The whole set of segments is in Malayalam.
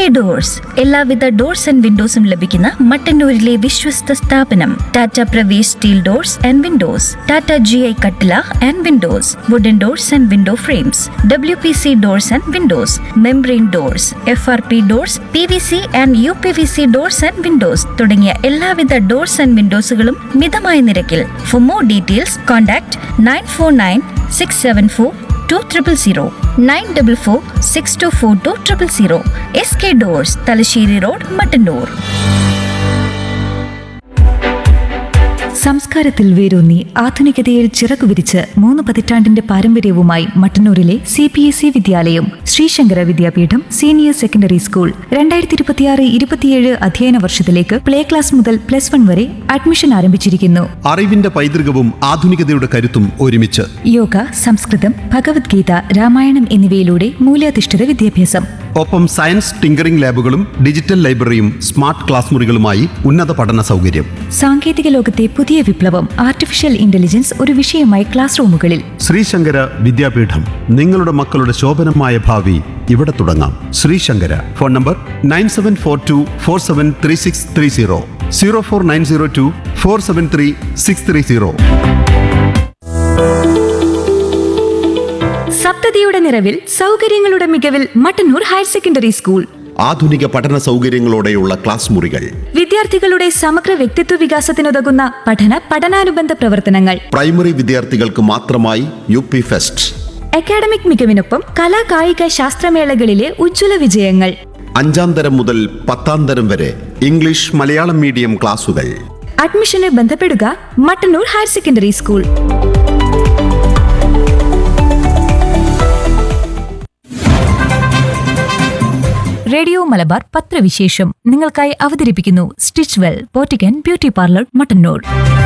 ഡോഴ്സ് എല്ലാവിധ ഡോർസ് ആൻഡ് വിൻഡോസും ലഭിക്കുന്ന മട്ടന്നൂരിലെ വിശ്വസ്ത സ്ഥാപനം Tata Pravesh steel doors and windows Tata G I കട്ടില and windows wooden doors and window frames W P C doors and windows membrane doors F R P doors P V C and U P V C doors and windows തുടങ്ങിയ എല്ലാവിധ ഡോർസ് ആൻഡ് വിൻഡോസുകളും മിതമായ നിരക്കിൽ for more details contact nine four nine six seven four two triple zero nine double four six two four two triple zero S K doors Thalassery road Mattannur സംസ്കാരത്തിൽ വേരൂന്നി ആധുനികതയിൽ ചിറകു വിരിച്ച് മൂന്ന് പതിറ്റാണ്ടിന്റെ പാരമ്പര്യവുമായി മട്ടന്നൂരിലെ സി പി എസ് ഇ വിദ്യാലയം Sreesankara Vidyapeetham senior secondary school രണ്ടായിരത്തി ഇരുപത്തിയാറ് ഇരുപത്തിയേഴ് അധ്യയന വർഷത്തിലേക്ക് പ്ലേ ക്ലാസ് മുതൽ പ്ലസ് വൺ വരെ അഡ്മിഷൻ ആരംഭിച്ചിരിക്കുന്നു അറിവിന്റെ പൈതൃകവും ആധുനികതയുടെ കരുത്തും ഒരുമിച്ച് യോഗ സംസ്കൃതം ഭഗവത്ഗീത രാമായണം എന്നിവയിലൂടെ മൂല്യാധിഷ്ഠിത വിദ്യാഭ്യാസം ഒപ്പം സയൻസ് ടിങ്കറിംഗ് ലാബുകളും ഡിജിറ്റൽ ലൈബ്രറിയും സ്മാർട്ട് ക്ലാസ് മുറികളുമായി ഉന്നത പഠന സൗകര്യം സാങ്കേതിക ലോകത്തെ പുതിയ വിപ്ലവം ആർട്ടിഫിഷ്യൽ ഇന്റലിജൻസ് ഒരു വിഷയമായി ക്ലാസ് റൂമുകളിൽ ശ്രീശങ്കര വിദ്യാപീഠം നിങ്ങളുടെ മക്കളുടെ ശോഭനമായ ഭാവി ഇവിടെ തുടങ്ങാം Sreesankara phone number nine seven four two four seven three six three zero zero four nine zero two four seven three six three zero സപ്തതിയുടെ നിറവിൽ സൗകര്യങ്ങളുടെ മികവിൽ മട്ടന്നൂർ ഹയർ സെക്കൻഡറി സ്കൂൾ ആധുനിക പഠന സൗകര്യങ്ങളോടെയുള്ള ക്ലാസ് മുറികൾ വിദ്യാർത്ഥികളുടെ സമഗ്ര വ്യക്തിത്വ വികാസത്തിനുതകുന്ന പഠന പഠനാനുബന്ധ പ്രവർത്തനങ്ങൾ പ്രൈമറി വിദ്യാർത്ഥികൾക്ക് മാത്രമായി യു പി ഫെസ്റ്റ് അക്കാഡമിക് മികവിനൊപ്പം കലാ കായിക ശാസ്ത്രമേളകളിലെ ഉജ്ജ്വല വിജയങ്ങൾ അഞ്ചാം തരം മുതൽ പത്താം തരം വരെ ഇംഗ്ലീഷ് മലയാളം മീഡിയം ക്ലാസുകൾ അഡ്മിഷന് ബന്ധപ്പെടുക Mattannur higher secondary school radio Malabar പത്രവിശേഷം നിങ്ങൾക്കായി അവതരിപ്പിക്കുന്നു സ്റ്റിച്ച് വെൽ പോറ്റിക്കൻ ബ്യൂട്ടി പാർലർ മട്ടന്നൂർ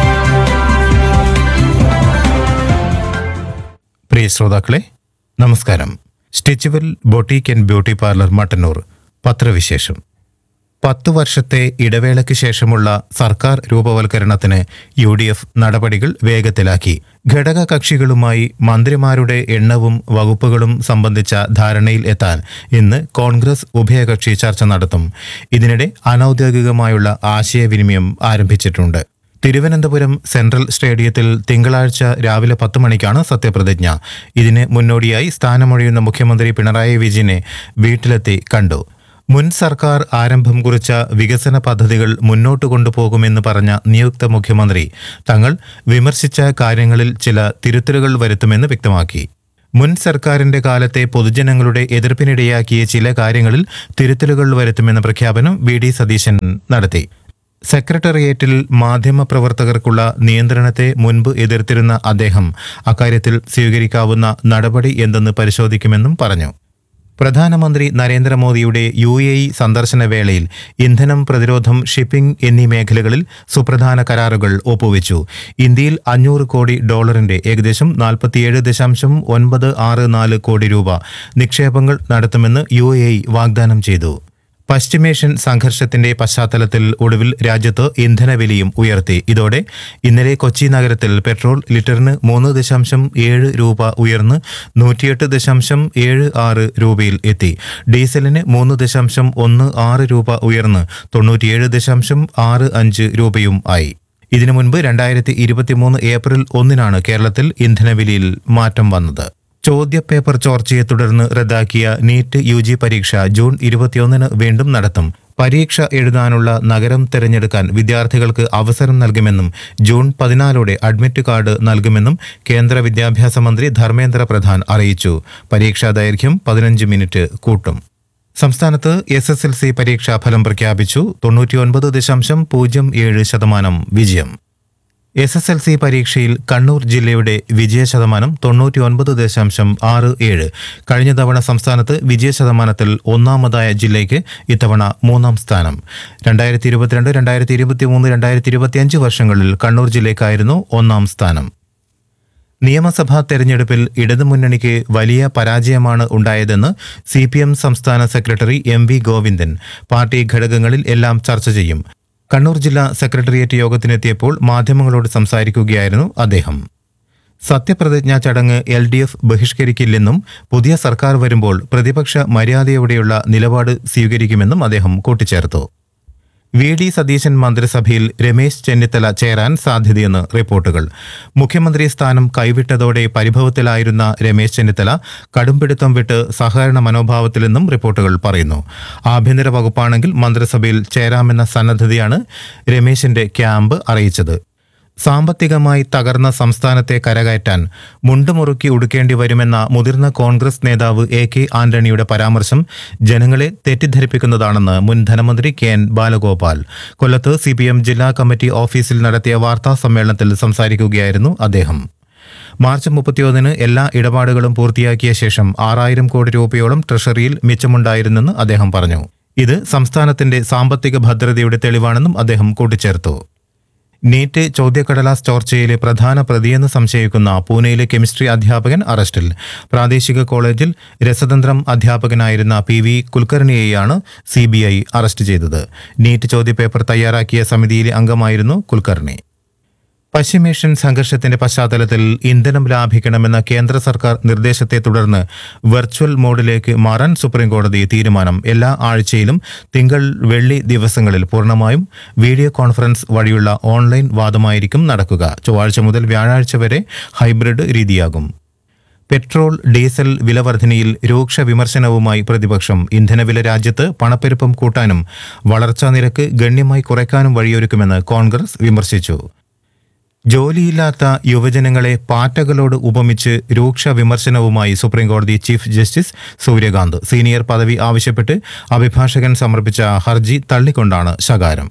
പ്രിയ ശ്രോതാക്കളെ നമസ്കാരം stitch well boutique and beauty parlour Mattannur പത്രവിശേഷം പത്തു വർഷത്തെ ഇടവേളയ്ക്ക് ശേഷമുള്ള സർക്കാർ രൂപവൽക്കരണത്തിന് യു ഡി എഫ് നടപടികൾ വേഗത്തിലാക്കി ഘടക കക്ഷികളുമായി മന്ത്രിമാരുടെ എണ്ണവും വകുപ്പുകളും സംബന്ധിച്ച ധാരണയിൽ എത്താൻ ഇന്ന് കോൺഗ്രസ് ഉഭയകക്ഷി ചർച്ച നടത്തും ഇതിനിടെ അനൌദ്യോഗികമായുള്ള ആശയവിനിമയം ആരംഭിച്ചിട്ടുണ്ട് തിരുവനന്തപുരം സെൻട്രൽ സ്റ്റേഡിയത്തിൽ തിങ്കളാഴ്ച രാവിലെ പത്ത് മണിക്കാണ് സത്യപ്രതിജ്ഞ ഇതിന് മുന്നോടിയായി സ്ഥാനമൊഴിയുന്ന മുഖ്യമന്ത്രി പിണറായി വിജയനെ വീട്ടിലെത്തി കണ്ടു മുൻ സർക്കാർ ആരംഭം കുറിച്ച വികസന പദ്ധതികൾ മുന്നോട്ട് കൊണ്ടുപോകുമെന്ന് പറഞ്ഞ നിയുക്ത മുഖ്യമന്ത്രി തങ്ങൾ വിമർശിച്ച കാര്യങ്ങളിൽ ചില തിരുത്തലുകൾ വരുത്തുമെന്ന് വ്യക്തമാക്കി മുൻ സർക്കാരിന്റെ കാലത്തെ പൊതുജനങ്ങളുടെ എതിർപ്പിനിടയാക്കിയ ചില കാര്യങ്ങളിൽ തിരുത്തലുകൾ വരുത്തുമെന്ന പ്രഖ്യാപനം വി ഡി സതീശൻ നടത്തി സെക്രട്ടേറിയറ്റിൽ മാധ്യമപ്രവർത്തകർക്കുള്ള നിയന്ത്രണത്തെ മുൻപ് എതിർത്തിരുന്ന അദ്ദേഹം അക്കാര്യത്തിൽ സ്വീകരിക്കാവുന്ന നടപടി എന്തെന്ന് പരിശോധിക്കുമെന്നും പറഞ്ഞു പ്രധാനമന്ത്രി നരേന്ദ്രമോദിയുടെ യു എ ഇ സന്ദർശന വേളയിൽ ഇന്ധനം പ്രതിരോധം ഷിപ്പിംഗ് എന്നീ മേഖലകളിൽ സുപ്രധാന കരാറുകൾ ഒപ്പുവെച്ചു ഇന്ത്യയിൽ അഞ്ഞൂറ് കോടി ഡോളറിന്റെ ഏകദേശം നാൽപ്പത്തിയേഴ് ദശാംശം ഒൻപത് ആറ് നാല് കോടി രൂപ നിക്ഷേപങ്ങൾ നടത്തുമെന്ന് യു എ ഇ വാഗ്ദാനം ചെയ്തു പശ്ചിമേഷ്യൻ സംഘർഷത്തിന്റെ പശ്ചാത്തലത്തിൽ ഒടുവിൽ രാജ്യത്ത് ഇന്ധനവിലയും ഉയർത്തി ഇതോടെ ഇന്നലെ കൊച്ചി നഗരത്തിൽ പെട്രോൾ ലിറ്ററിന് മൂന്ന് ദശാംശം ഏഴ് രൂപ ഉയർന്ന് നൂറ്റിയെട്ട് ദശാംശം ഏഴ് ആറ് രൂപയിൽ എത്തി ഡീസലിന് മൂന്ന് ദശാംശം ഒന്ന് ആറ് രൂപ ഉയർന്ന് തൊണ്ണൂറ്റിയേഴ് ദശാംശം ആറ് അഞ്ച് രൂപയും ആയി ഇതിനു മുൻപ് രണ്ടായിരത്തി ഇരുപത്തിമൂന്ന് ഏപ്രിൽ ഒന്നിനാണ് കേരളത്തിൽ ഇന്ധനവിലയിൽ മാറ്റം വന്നത് ചോദ്യപേപ്പർ ചോർച്ചയെ തുടർന്ന് റദ്ദാക്കിയ നീറ്റ് യു ജി പരീക്ഷ ജൂൺ ഇരുപത്തിയൊന്നിന് വീണ്ടും നടത്തും പരീക്ഷ എഴുതാനുള്ള നഗരം തിരഞ്ഞെടുക്കാൻ വിദ്യാർത്ഥികൾക്ക് അവസരം നൽകുമെന്നും ജൂൺ പതിനാലോടെ അഡ്മിറ്റ് കാർഡ് നൽകുമെന്നും കേന്ദ്ര വിദ്യാഭ്യാസ മന്ത്രി ധർമ്മേന്ദ്ര പ്രധാൻ അറിയിച്ചു പരീക്ഷാ ദൈർഘ്യം പതിനഞ്ച് മിനിറ്റ് കൂട്ടും സംസ്ഥാനത്ത് എസ് എസ് എൽ സി പരീക്ഷാ ഫലം പ്രഖ്യാപിച്ചു തൊണ്ണൂറ്റിയൊൻപത് ദശാംശം പൂജ്യം ഏഴ് ശതമാനം വിജയം എസ് എസ് എൽ സി പരീക്ഷയിൽ കണ്ണൂർ ജില്ലയുടെ വിജയ ശതമാനം തൊണ്ണൂറ്റിയൊൻപത് ദശാംശം ആറ് ഏഴ് കഴിഞ്ഞ തവണ സംസ്ഥാനത്ത് വിജയ ശതമാനത്തിൽ ഒന്നാമതായ ജില്ലയ്ക്ക് ഇത്തവണ മൂന്നാം സ്ഥാനം രണ്ടായിരത്തി ഇരുപത്തിരണ്ട് രണ്ടായിരത്തി ഇരുപത്തിമൂന്ന് രണ്ടായിരത്തി ഇരുപത്തിയഞ്ച് വർഷങ്ങളിൽ കണ്ണൂർ ജില്ലയ്ക്കായിരുന്നു ഒന്നാം സ്ഥാനം നിയമസഭാ തെരഞ്ഞെടുപ്പിൽ ഇടതുമുന്നണിക്ക് വലിയ പരാജയമാണ് ഉണ്ടായതെന്ന് സി പി എം സംസ്ഥാന സെക്രട്ടറി എം വി ഗോവിന്ദൻ പാർട്ടി ഘടകങ്ങളിൽ എല്ലാം ചർച്ച ചെയ്യും കണ്ണൂർ ജില്ലാ സെക്രട്ടേറിയറ്റ് യോഗത്തിനെത്തിയപ്പോൾ മാധ്യമങ്ങളോട് സംസാരിക്കുകയായിരുന്നു അദ്ദേഹം സത്യപ്രതിജ്ഞാ ചടങ്ങ് എൽ ഡി എഫ് ബഹിഷ്കരിക്കില്ലെന്നും പുതിയ സർക്കാർ വരുമ്പോൾ പ്രതിപക്ഷ മര്യാദയോടെയുള്ള നിലപാട് സ്വീകരിക്കുമെന്നും അദ്ദേഹം കൂട്ടിച്ചേർത്തു വി ഡി സതീശൻ മന്ത്രിസഭയിൽ രമേശ് ചെന്നിത്തല ചേരാൻ സാധ്യതയെന്ന് റിപ്പോർട്ടുകൾ മുഖ്യമന്ത്രി സ്ഥാനം കൈവിട്ടതോടെ പരിഭവത്തിലായിരുന്ന രമേശ് ചെന്നിത്തല കടുംപിടുത്തം വിട്ട് സഹകരണ മനോഭാവത്തിലെന്നും റിപ്പോർട്ടുകൾ പറയുന്നു ആഭ്യന്തര വകുപ്പാണെങ്കിൽ മന്ത്രിസഭയിൽ ചേരാമെന്ന സന്നദ്ധതയാണ് രമേശിന്റെ ക്യാമ്പ് അറിയിച്ചത് സാമ്പത്തികമായി തകർന്ന സംസ്ഥാനത്തെ കരകയറ്റാൻ മുണ്ടുമുറുക്കി ഉടുക്കേണ്ടി വരുമെന്ന മുതിർന്ന കോൺഗ്രസ് നേതാവ് എ കെ ആന്റണിയുടെ പരാമർശം ജനങ്ങളെ തെറ്റിദ്ധരിപ്പിക്കുന്നതാണെന്ന് മുൻ ധനമന്ത്രി കെ എൻ ബാലഗോപാൽ കൊല്ലത്ത് സി ജില്ലാ കമ്മിറ്റി ഓഫീസിൽ നടത്തിയ വാർത്താ സമ്മേളനത്തിൽ സംസാരിക്കുകയായിരുന്നു അദ്ദേഹം മാർച്ച് മുപ്പത്തിയൊന്നിന് എല്ലാ ഇടപാടുകളും പൂർത്തിയാക്കിയ ശേഷം ആറായിരം കോടി രൂപയോളം ട്രഷറിയിൽ മിച്ചമുണ്ടായിരുന്നെന്ന് അദ്ദേഹം പറഞ്ഞു ഇത് സംസ്ഥാനത്തിന്റെ സാമ്പത്തിക ഭദ്രതയുടെ തെളിവാണെന്നും അദ്ദേഹം കൂട്ടിച്ചേർത്തു നീറ്റ് ചോദ്യക്കടലാസ് ചോർച്ചയിലെ പ്രധാന പ്രതിയെന്ന് സംശയിക്കുന്ന പൂനെയിലെ കെമിസ്ട്രി അധ്യാപകൻ അറസ്റ്റിൽ പ്രാദേശിക കോളേജിൽ രസതന്ത്രം അധ്യാപകനായിരുന്ന പി വി കുൽക്കർണിയെയാണ് സി ബി ഐ അറസ്റ്റ് ചെയ്തത് നീറ്റ് ചോദ്യപേപ്പർ തയ്യാറാക്കിയ സമിതിയിലെ അംഗമായിരുന്നു കുൽക്കർണി പശ്ചിമേഷ്യൻ സംഘർഷത്തിന്റെ പശ്ചാത്തലത്തിൽ ഇന്ധനം ലാഭിക്കണമെന്ന കേന്ദ്ര സർക്കാർ നിർദ്ദേശത്തെ തുടർന്ന് വെർച്വൽ മോഡിലേക്ക് മാറാൻ സുപ്രീംകോടതി തീരുമാനം എല്ലാ ആഴ്ചയിലും തിങ്കൾ വെള്ളി ദിവസങ്ങളിൽ പൂർണ്ണമായും വീഡിയോ കോൺഫറൻസ് വഴിയുള്ള ഓൺലൈൻ വാദമായിരിക്കും നടക്കുക ചൊവ്വാഴ്ച മുതൽ വ്യാഴാഴ്ച വരെ ഹൈബ്രിഡ് രീതിയാകും പെട്രോൾ ഡീസൽ വിലവർധനയിൽ രൂക്ഷ വിമർശനവുമായി പ്രതിപക്ഷം ഇന്ധനവില രാജ്യത്ത് പണപ്പെരുപ്പം കൂട്ടാനും വളർച്ചാ നിരക്ക് ഗണ്യമായി കുറയ്ക്കാനും വഴിയൊരുക്കുമെന്ന് കോൺഗ്രസ് വിമർശിച്ചു ജോലിയില്ലാത്ത യുവജനങ്ങളെ പാറ്റകളോട് ഉപമിച്ച് രൂക്ഷ വിമർശനവുമായി സുപ്രീംകോടതി ചീഫ് ജസ്റ്റിസ് സൂര്യകാന്ത് സീനിയർ പദവി ആവശ്യപ്പെട്ട് അഭിഭാഷകൻ സമർപ്പിച്ച ഹർജി തള്ളിക്കൊണ്ടാണ് ശകാരം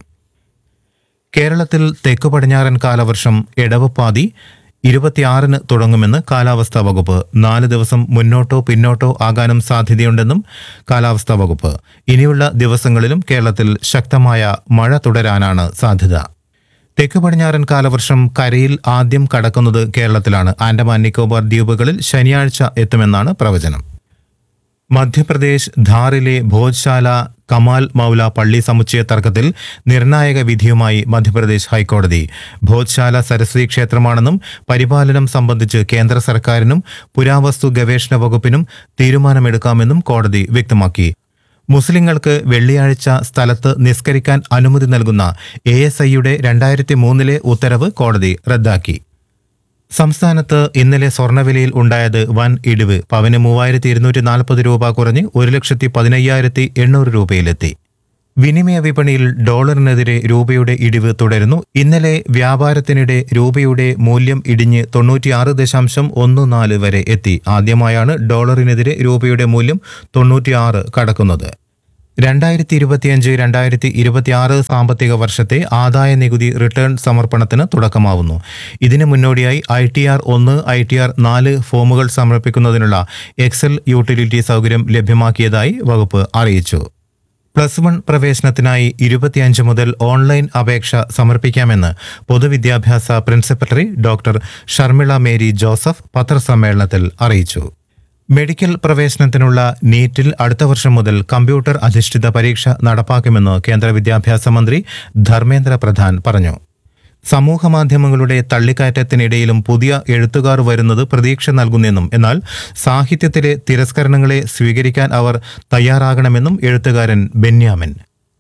കേരളത്തിൽ തെക്കു പടിഞ്ഞാറൻ കാലവർഷം എടവപ്പാതി ഇരുപത്തിയാറിന് തുടങ്ങുമെന്ന് കാലാവസ്ഥാ വകുപ്പ് നാല് ദിവസം മുന്നോട്ടോ പിന്നോട്ടോ ആകാനും സാധ്യതയുണ്ടെന്നും കാലാവസ്ഥാ വകുപ്പ് ഇനിയുള്ള ദിവസങ്ങളിലും കേരളത്തിൽ ശക്തമായ മഴ തുടരാനാണ് സാധ്യത തെക്ക് പടിഞ്ഞാറൻ കാലവർഷം കരയിൽ ആദ്യം കടക്കുന്നത് കേരളത്തിലാണ് ആൻഡമാൻ നിക്കോബാർ ദ്വീപുകളിൽ ശനിയാഴ്ച എത്തുമെന്നാണ് പ്രവചനം മധ്യപ്രദേശ് ധാറിലെ ഭോജ്ശാല കമാൽ മൗല പള്ളി സമുച്ചയ തർക്കത്തിൽ നിർണായക വിധിയുമായി മധ്യപ്രദേശ് ഹൈക്കോടതി ഭോജ്ശാല സരസ്വതി ക്ഷേത്രമാണെന്നും പരിപാലനം സംബന്ധിച്ച് കേന്ദ്ര സർക്കാരിനും പുരാവസ്തു ഗവേഷണ വകുപ്പിനും തീരുമാനമെടുക്കാമെന്നും കോടതി വ്യക്തമാക്കി മുസ്ലിങ്ങൾക്ക് വെള്ളിയാഴ്ച സ്ഥലത്ത് നിസ്കരിക്കാൻ അനുമതി നൽകുന്ന എ എസ് ഐയുടെ രണ്ടായിരത്തി മൂന്നിലെ ഉത്തരവ് കോടതി റദ്ദാക്കി സംസ്ഥാനത്ത് ഇന്നലെ സ്വർണ്ണവിലയിൽ ഉണ്ടായത് വൻ ഇടിവ് പവന് മൂവായിരത്തി ഇരുന്നൂറ്റി നാൽപ്പത് രൂപ കുറഞ്ഞ് ഒരു ലക്ഷത്തി പതിനയ്യായിരത്തി എണ്ണൂറ് രൂപയിലെത്തി വിനിമയ വിപണിയിൽ ഡോളറിനെതിരെ രൂപയുടെ ഇടിവ് തുടരുന്നു ഇന്നലെ വ്യാപാരത്തിനിടെ രൂപയുടെ മൂല്യം ഇടിഞ്ഞ് തൊണ്ണൂറ്റിയാറ് ദശാംശം ഒന്ന് നാല് വരെ എത്തി ആദ്യമായാണ് ഡോളറിനെതിരെ രൂപയുടെ മൂല്യം തൊണ്ണൂറ്റിയാറ് കടക്കുന്നത് രണ്ടായിരത്തി ഇരുപത്തിയഞ്ച് രണ്ടായിരത്തി ഇരുപത്തിയാറ് സാമ്പത്തിക വർഷത്തെ ആദായ നികുതി റിട്ടേൺ സമർപ്പണത്തിന് തുടക്കമാവുന്നു ഇതിന് മുന്നോടിയായി ഐ ടി ആർ ഒന്ന് ഐ ടി ആർ നാല് ഫോമുകൾ സമർപ്പിക്കുന്നതിനുള്ള എക്സൽ യൂട്ടിലിറ്റി സൗകര്യം ലഭ്യമാക്കിയതായി വകുപ്പ് അറിയിച്ചു പ്ലസ് വൺ പ്രവേശനത്തിനായി ഇരുപത്തിയഞ്ച് മുതൽ ഓൺലൈൻ അപേക്ഷ സമർപ്പിക്കാമെന്ന് പൊതുവിദ്യാഭ്യാസ പ്രിൻസിപ്പലറി ഡോക്ടർ ഷർമിള മേരി ജോസഫ് പത്രസമ്മേളനത്തിൽ അറിയിച്ചു മെഡിക്കൽ പ്രവേശനത്തിനുള്ള നീറ്റിൽ അടുത്ത വർഷം മുതൽ കമ്പ്യൂട്ടർ അധിഷ്ഠിത പരീക്ഷ നടപ്പാക്കുമെന്ന് കേന്ദ്ര വിദ്യാഭ്യാസ മന്ത്രി ധർമ്മേന്ദ്ര പ്രധാൻ പറഞ്ഞു സമൂഹമാധ്യമങ്ങളുടെ തള്ളിക്കയറ്റത്തിനിടയിലും പുതിയ എഴുത്തുകാർ വരുന്നത് പ്രതീക്ഷ നൽകുന്നെന്നും എന്നാൽ സാഹിത്യത്തിലെ തിരസ്കരണങ്ങളെ സ്വീകരിക്കാൻ അവർ തയ്യാറാകണമെന്നും എഴുത്തുകാരൻ ബെന്യാമിൻ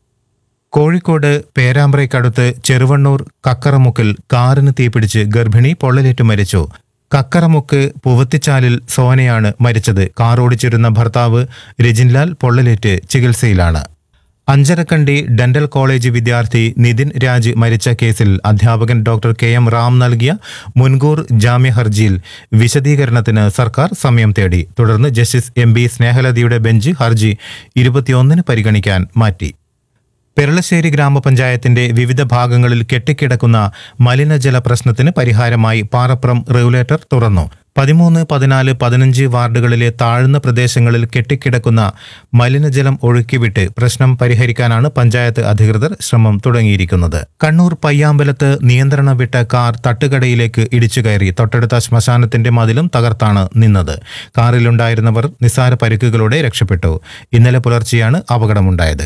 കോഴിക്കോട് പേരാമ്പ്രയ്ക്കടുത്ത് ചെറുവണ്ണൂർ കക്കറമുക്കിൽ കാറിന് തീപിടിച്ച് ഗർഭിണി പൊള്ളലേറ്റ് മരിച്ചു കക്കറമുക്ക് പുവത്തിച്ചാലിൽ സോനയാണ് മരിച്ചത് കാർ ഓടിച്ചിരുന്ന ഭർത്താവ് രജിൻലാൽ പൊള്ളലേറ്റ് ചികിത്സയിലാണ് അഞ്ചരക്കണ്ടി ഡെന്റൽ കോളേജ് വിദ്യാർത്ഥി നിതിൻ രാജ് മരിച്ച കേസിൽ അധ്യാപകൻ ഡോക്ടർ കെ എം റാം നൽകിയ മുൻകൂർ ജാമ്യ ഹർജിയിൽ വിശദീകരണത്തിന് സർക്കാർ സമയം തേടി തുടർന്ന് ജസ്റ്റിസ് എം ബി സ്നേഹലതയുടെ ബെഞ്ച് ഹർജി ഇരുപത്തിയൊന്നിന് പരിഗണിക്കാൻ മാറ്റി പെരളശ്ശേരി ഗ്രാമപഞ്ചായത്തിന്റെ വിവിധ ഭാഗങ്ങളിൽ കെട്ടിക്കിടക്കുന്ന മലിനജല പ്രശ്നത്തിന് പരിഹാരമായി പാറപ്പുറം റെഗുലേറ്റർ തുറന്നു പതിമൂന്ന് പതിനാല് പതിനഞ്ച് വാർഡുകളിലെ താഴ്ന്ന പ്രദേശങ്ങളിൽ കെട്ടിക്കിടക്കുന്ന മലിനജലം ഒഴുക്കിവിട്ട് പ്രശ്നം പരിഹരിക്കാനാണ് പഞ്ചായത്ത് അധികൃതർ ശ്രമം തുടങ്ങിയിരിക്കുന്നത് കണ്ണൂർ പയ്യാമ്പലത്ത് നിയന്ത്രണം വിട്ട കാർ തട്ടുകടയിലേക്ക് ഇടിച്ചു കയറി തൊട്ടടുത്ത ശ്മശാനത്തിന്റെ മതിലും തകർത്താണ് നിന്നത് കാറിലുണ്ടായിരുന്നവർ നിസാര പരിക്കുകളോടെ രക്ഷപ്പെട്ടു ഇന്നലെ പുലർച്ചെയാണ് അപകടമുണ്ടായത്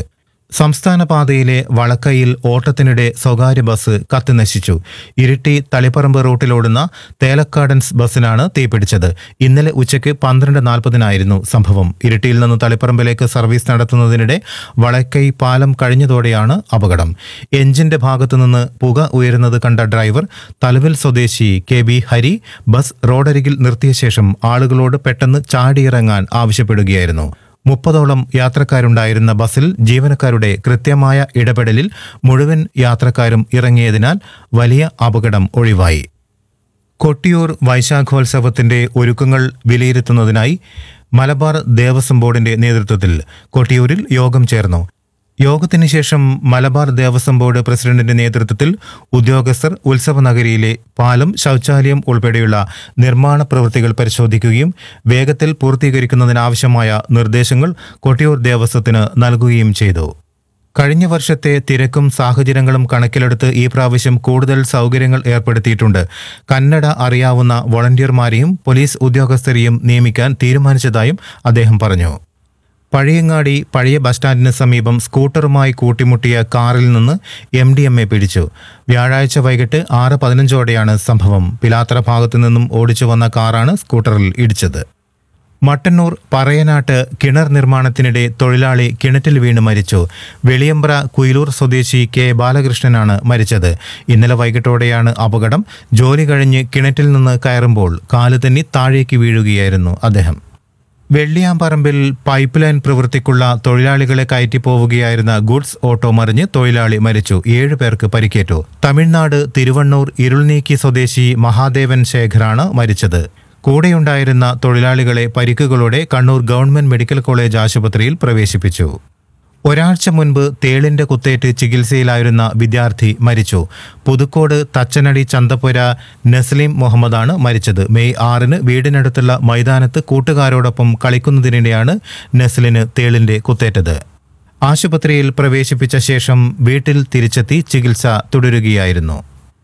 സംസ്ഥാന പാതയിലെ വളക്കയിൽ ഓട്ടത്തിനിടെ സ്വകാര്യ ബസ് കത്തിനശിച്ചു ഇരിട്ടി തളിപ്പറമ്പ് റൂട്ടിലോടുന്ന തേലക്കാടൻസ് ബസ്സിനാണ് തീപിടിച്ചത് ഇന്നലെ ഉച്ചയ്ക്ക് പന്ത്രണ്ട് നാൽപ്പതിനായിരുന്നു സംഭവം ഇരിട്ടിയിൽ നിന്ന് തളിപ്പറമ്പിലേക്ക് സർവീസ് നടത്തുന്നതിനിടെ വളക്കൈ പാലം കഴിഞ്ഞതോടെയാണ് അപകടം എഞ്ചിന്റെ ഭാഗത്തുനിന്ന് പുക ഉയരുന്നത് കണ്ട ഡ്രൈവർ തലവിൽ സ്വദേശി കെ ബി ഹരി ബസ് റോഡരികിൽ നിർത്തിയ ശേഷം ആളുകളോട് പെട്ടെന്ന് ചാടിയിറങ്ങാൻ ആവശ്യപ്പെടുകയായിരുന്നു മുപ്പതോളം യാത്രക്കാരുണ്ടായിരുന്ന ബസ്സിൽ ജീവനക്കാരുടെ കൃത്യമായ ഇടപെടലിൽ മുഴുവൻ യാത്രക്കാരും ഇറങ്ങിയതിനാൽ വലിയ അപകടം ഒഴിവായി കൊട്ടിയൂർ വൈശാഖോത്സവത്തിന്റെ ഒരുക്കങ്ങൾ വിലയിരുത്തുന്നതിനായി മലബാർ ദേവസ്വം ബോർഡിന്റെ നേതൃത്വത്തിൽ കൊട്ടിയൂരിൽ യോഗം ചേർന്നു യോഗത്തിന് ശേഷം മലബാർ ദേവസ്വം ബോർഡ് പ്രസിഡന്റിന്റെ നേതൃത്വത്തിൽ ഉദ്യോഗസ്ഥർ ഉത്സവ നഗരിയിലെ പാലം ശൗചാലയം ഉൾപ്പെടെയുള്ള നിർമ്മാണ പ്രവൃത്തികൾ പരിശോധിക്കുകയും വേഗത്തിൽ പൂർത്തീകരിക്കുന്നതിനാവശ്യമായ നിർദ്ദേശങ്ങൾ കൊട്ടിയൂർ ദേവസ്വത്തിന് നൽകുകയും ചെയ്തു കഴിഞ്ഞ വർഷത്തെ തിരക്കും സാഹചര്യങ്ങളും കണക്കിലെടുത്ത് ഈ പ്രാവശ്യം കൂടുതൽ സൗകര്യങ്ങൾ ഏർപ്പെടുത്തിയിട്ടുണ്ട് കന്നഡ അറിയാവുന്ന വോളണ്ടിയർമാരെയും പോലീസ് ഉദ്യോഗസ്ഥരെയും നിയമിക്കാൻ തീരുമാനിച്ചതായും അദ്ദേഹം പറഞ്ഞു പഴയങ്ങാടി പഴയ ബസ് സ്റ്റാൻഡിന് സമീപം സ്കൂട്ടറുമായി കൂട്ടിമുട്ടിയ കാറിൽ നിന്ന് എം ഡി എം എ പിടിച്ചു വ്യാഴാഴ്ച വൈകിട്ട് ആറ് പതിനഞ്ചോടെയാണ് സംഭവം പിലാത്ര ഭാഗത്തു നിന്നും ഓടിച്ചു വന്ന കാറാണ് സ്കൂട്ടറിൽ ഇടിച്ചത് മട്ടന്നൂർ പറയനാട്ട് കിണർ നിർമ്മാണത്തിനിടെ തൊഴിലാളി കിണറ്റിൽ വീണ് മരിച്ചു വെളിയമ്പ്ര കുയിലൂർ സ്വദേശി കെ ബാലകൃഷ്ണനാണ് മരിച്ചത് ഇന്നലെ വൈകിട്ടോടെയാണ് അപകടം ജോലി കഴിഞ്ഞ് കിണറ്റിൽ നിന്ന് കയറുമ്പോൾ കാല് തെന്നി താഴേക്ക് വീഴുകയായിരുന്നു അദ്ദേഹം വെള്ളിയാമ്പറമ്പിൽ പൈപ്പ് ലൈൻ പ്രവൃത്തിക്കുള്ള തൊഴിലാളികളെ കയറ്റി പോവുകയായിരുന്ന ഗുഡ്സ് ഓട്ടോ മറിഞ്ഞ് തൊഴിലാളി മരിച്ചു ഏഴ് പേർക്ക് പരിക്കേറ്റു തമിഴ്നാട് തിരുവണ്ണൂർ ഇരുൾനീക്കി സ്വദേശി മഹാദേവൻ ശേഖറാണ് മരിച്ചത് കൂടെയുണ്ടായിരുന്ന തൊഴിലാളികളെ പരിക്കുകളോടെ കണ്ണൂർ ഗവൺമെന്റ് മെഡിക്കൽ കോളേജ് ആശുപത്രിയിൽ പ്രവേശിപ്പിച്ചു ഒരാഴ്ച മുൻപ് തേളിന്റെ കുത്തേറ്റ് ചികിത്സയിലായിരുന്ന വിദ്യാർത്ഥി മരിച്ചു പുതുക്കോട് തച്ചനടി ചന്തപ്പുര നസ്ലീം മുഹമ്മദാണ് മരിച്ചത് മെയ് ആറിന് വീടിനടുത്തുള്ള മൈതാനത്ത് കൂട്ടുകാരോടൊപ്പം കളിക്കുന്നതിനിടെയാണ് നസ്ലിന് തേളിന്റെ കുത്തേറ്റത് ആശുപത്രിയിൽ പ്രവേശിപ്പിച്ച ശേഷം വീട്ടിൽ തിരിച്ചെത്തി ചികിത്സ തുടരുകയായിരുന്നു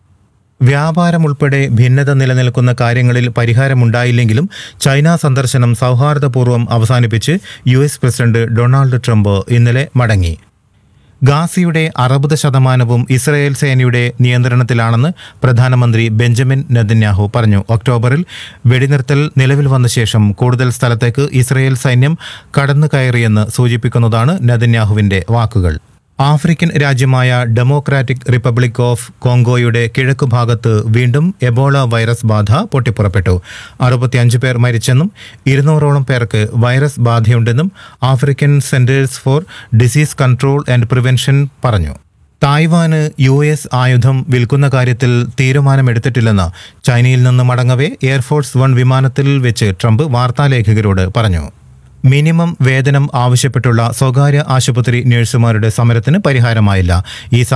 വ്യാപാരം ഉൾപ്പെടെ ഭിന്നത നിലനിൽക്കുന്ന കാര്യങ്ങളിൽ പരിഹാരമുണ്ടായില്ലെങ്കിലും ചൈന സന്ദർശനം സൗഹാർദ്ദപൂർവ്വം അവസാനിപ്പിച്ച് U S president Donald Trump ഇന്നലെ മടങ്ങി ഗാസിയുടെ അറുപത് ശതമാനവും ഇസ്രയേൽ സേനയുടെ നിയന്ത്രണത്തിലാണെന്ന് പ്രധാനമന്ത്രി ബെഞ്ചമിൻ നെതന്യാഹു പറഞ്ഞു ഒക്ടോബറിൽ വെടിനിർത്തൽ നിലവിൽ വന്ന ശേഷം കൂടുതൽ സ്ഥലത്തേക്ക് ഇസ്രയേൽ സൈന്യം കടന്നു കയറിയെന്ന് സൂചിപ്പിക്കുന്നതാണ് നെതന്യാഹുവിന്റെ വാക്കുകൾ ആഫ്രിക്കൻ രാജ്യമായ ഡെമോക്രാറ്റിക് റിപ്പബ്ലിക് ഓഫ് കോങ്കോയുടെ കിഴക്കു ഭാഗത്ത് വീണ്ടും എബോള വൈറസ് ബാധ പൊട്ടിപ്പുറപ്പെട്ടു അറുപത്തിയഞ്ച് പേർ മരിച്ചെന്നും ഇരുന്നൂറോളം പേർക്ക് വൈറസ് ബാധയുണ്ടെന്നും African centres for disease control and prevention പറഞ്ഞു തായ്വാന് യു എസ് ആയുധം വിൽക്കുന്ന കാര്യത്തിൽ തീരുമാനമെടുത്തിട്ടില്ലെന്ന് ചൈനയിൽ നിന്ന് മടങ്ങവേ എയർഫോഴ്സ് വൺ വിമാനത്തിൽ വെച്ച് ട്രംപ് വാർത്താലേഖകരോട് പറഞ്ഞു മിനിമം വേതനം ആവശ്യപ്പെട്ടുള്ള സ്വകാര്യ ആശുപത്രി നഴ്സുമാരുടെ സമരത്തിന് പരിഹാരമായില്ല ഈ